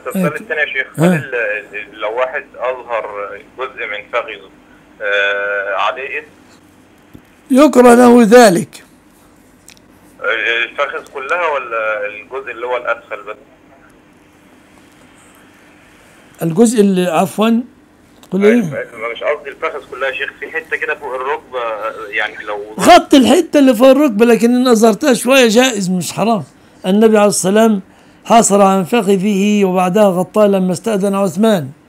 السؤال الثاني يا شيخ ها. هل ال- ال- لو واحد اظهر جزء من فخذه آه، عليه اسم يكره له ذلك آه، الفخذ كلها ولا الجزء اللي هو الاسفل بس الجزء اللي عفوا تقول ايه مش قصدي الفخذ كلها يا شيخ في حته كده فوق الركبه آه، يعني لو غطي الحته اللي فوق الركبه لكن ان اظهرتها شويه جائز مش حرام النبي عليه الصلاه والسلام حاصر عن فخذه وبعدها غطاه لما استاذن عثمان